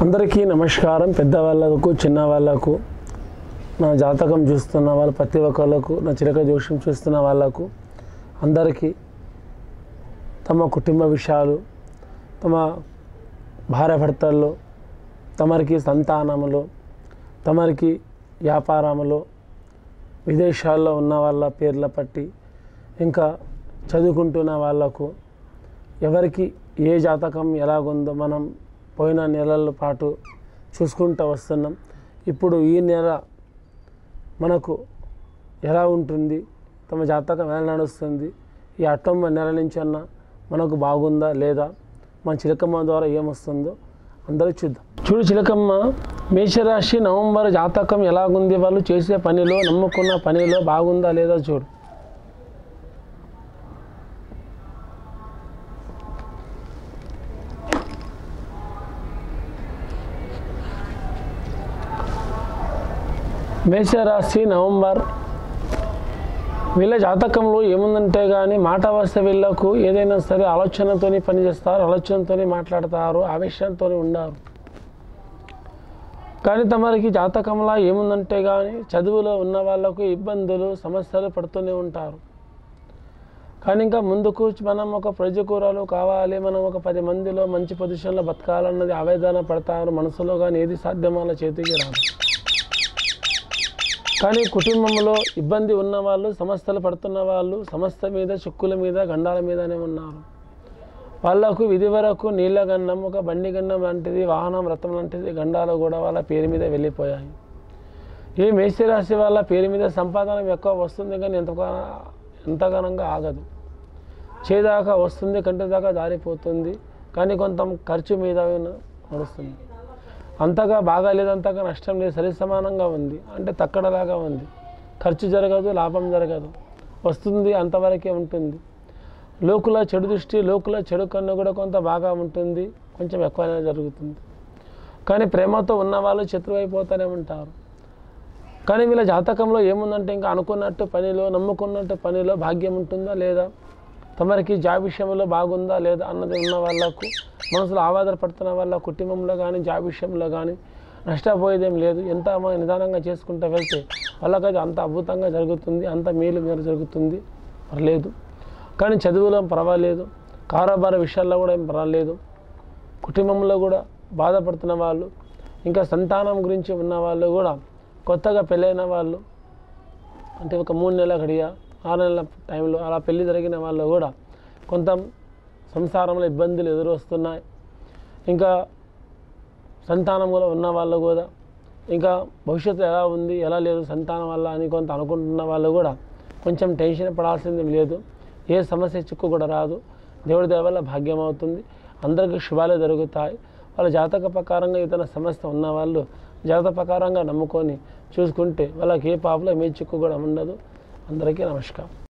అందరికీ నమస్కారం పెద్దవాళ్ళకు చిన్నవాళ్ళకు నా జాతకం చూస్తున్న వాళ్ళ ప్రతి ఒక్కళ్ళకు నా చిరక జోష్యం చూస్తున్న వాళ్ళకు అందరికీ తమ కుటుంబ విషయాలు తమ భార్యాభర్తల్లో తమరికి సంతానములో తమరికి వ్యాపారములో విదేశాల్లో ఉన్న వాళ్ళ పేర్ల పట్టి ఇంకా చదువుకుంటున్న వాళ్ళకు ఎవరికి ఏ జాతకం ఎలాగుందో మనం పోయిన నెలల పాటు చూసుకుంటూ వస్తున్నాం ఇప్పుడు ఈ నెల మనకు ఎలా ఉంటుంది తమ జాతకం ఎలా నడుస్తుంది ఈ అక్టోబర్ నెల నుంచి అన్న మనకు బాగుందా లేదా మన చిలకమ్మ ద్వారా ఏమొస్తుందో అందరూ చూద్దాం చూడు చిలకమ్మ మేషరాశి నవంబర్ జాతకం ఎలాగుంది వాళ్ళు చేసే పనిలో నమ్ముకున్న పనిలో బాగుందా లేదా చూడు మేషరాశి నవంబర్ వీళ్ళ జాతకంలో ఏముందంటే కానీ మాట వస్తే వీళ్ళకు ఏదైనా సరే ఆలోచనతోని పనిచేస్తారు ఆలోచనతోని మాట్లాడతారు ఆవేశంతో ఉండారు కానీ తమరికి జాతకంలో ఏముందంటే కానీ చదువులో ఉన్న వాళ్ళకు ఇబ్బందులు సమస్యలు పడుతూనే ఉంటారు కానీ ఇంకా ముందుకు మనం ఒక ప్రజకూరలు కావాలి మనం ఒక పది మందిలో మంచి పొజిషన్లో బతకాలన్నది ఆవేదన పడతారు మనసులో కానీ ఏది సాధ్యమో అలా చేతికి రాదు కానీ కుటుంబంలో ఇబ్బంది ఉన్న వాళ్ళు సమస్యలు పడుతున్న వాళ్ళు సమస్య మీద చిక్కుల మీద గండాల మీదనే ఉన్నారు వాళ్ళకు ఇది వరకు నీళ్ళ గండం ఒక బండి గండం లాంటిది వాహనం రథం లాంటిది గండాలు కూడా వాళ్ళ పేరు మీద వెళ్ళిపోయాయి ఈ మేషరాశి వాళ్ళ పేరు మీద సంపాదన ఎక్కువ వస్తుంది కానీ ఎంత ఎంతగానంగా ఆగదు చేదాకా వస్తుంది కంటి దాకా దారిపోతుంది కానీ కొంత ఖర్చు మీద నడుస్తుంది అంతగా బాగాలేదు అంతగా నష్టం లేదు సరి సమానంగా ఉంది అంటే తక్కడలాగా ఉంది ఖర్చు జరగదు లాభం జరగదు వస్తుంది అంతవరకే ఉంటుంది లోకుల చెడు దృష్టి లోకుల చెడు కన్ను కూడా కొంత బాగా ఉంటుంది కొంచెం ఎక్కువనే జరుగుతుంది కానీ ప్రేమతో ఉన్నవాళ్ళు శత్రువు అయిపోతూనే ఉంటారు కానీ వీళ్ళ జాతకంలో ఏముందంటే ఇంకా అనుకున్నట్టు పనిలో నమ్ముకున్నట్టు పనిలో భాగ్యం ఉంటుందా లేదా తమరికి జాబ్ విషయంలో బాగుందా లేదా అన్నది ఉన్న వాళ్ళకు మనసులో ఆవాదపడుతున్న వాళ్ళ కుటుంబంలో కానీ జాబ్ విషయంలో కానీ నష్టపోయేదేం లేదు ఎంత మ- నిదానంగా చేసుకుంటూ వెళ్తే వాళ్ళకైతే అంత అద్భుతంగా జరుగుతుంది అంత మేలు మేలు జరుగుతుంది పర్లేదు కానీ చదువులో పర్వాలేదు కారోబార విషయాల్లో కూడా ఏం పర్వాలేదు కుటుంబంలో కూడా బాధపడుతున్న వాళ్ళు ఇంకా సంతానం గురించి ఉన్న వాళ్ళు కూడా కొత్తగా పెళ్ళైన వాళ్ళు అంటే ఒక మూడు నెలల గడియ ఆరు నెలల టైంలో అలా పెళ్లి జరిగిన వాళ్ళు కూడా కొంత సంసారంలో ఇబ్బందులు ఎదురొస్తున్నాయి ఇంకా సంతానం కూడా ఉన్న వాళ్ళు కూడా ఇంకా భవిష్యత్తు ఎలా ఉంది ఎలా లేదు సంతానం వల్ల అని కొంత అనుకుంటున్న వాళ్ళు కూడా కొంచెం టెన్షన్ పడాల్సింది లేదు ఏ సమస్య చిక్కు కూడా రాదు దేవుడి దయ వల్ల భాగ్యం అవుతుంది అందరికీ శుభాలు జరుగుతాయి వాళ్ళ జాతక ప్రకారంగా ఇతర సమస్య ఉన్న వాళ్ళు జాతక ప్రకారంగా నమ్ముకొని చూసుకుంటే వాళ్ళకి ఏ పాపలో ఏ చిక్కు కూడా ఉండదు అందరికీ నమస్కారం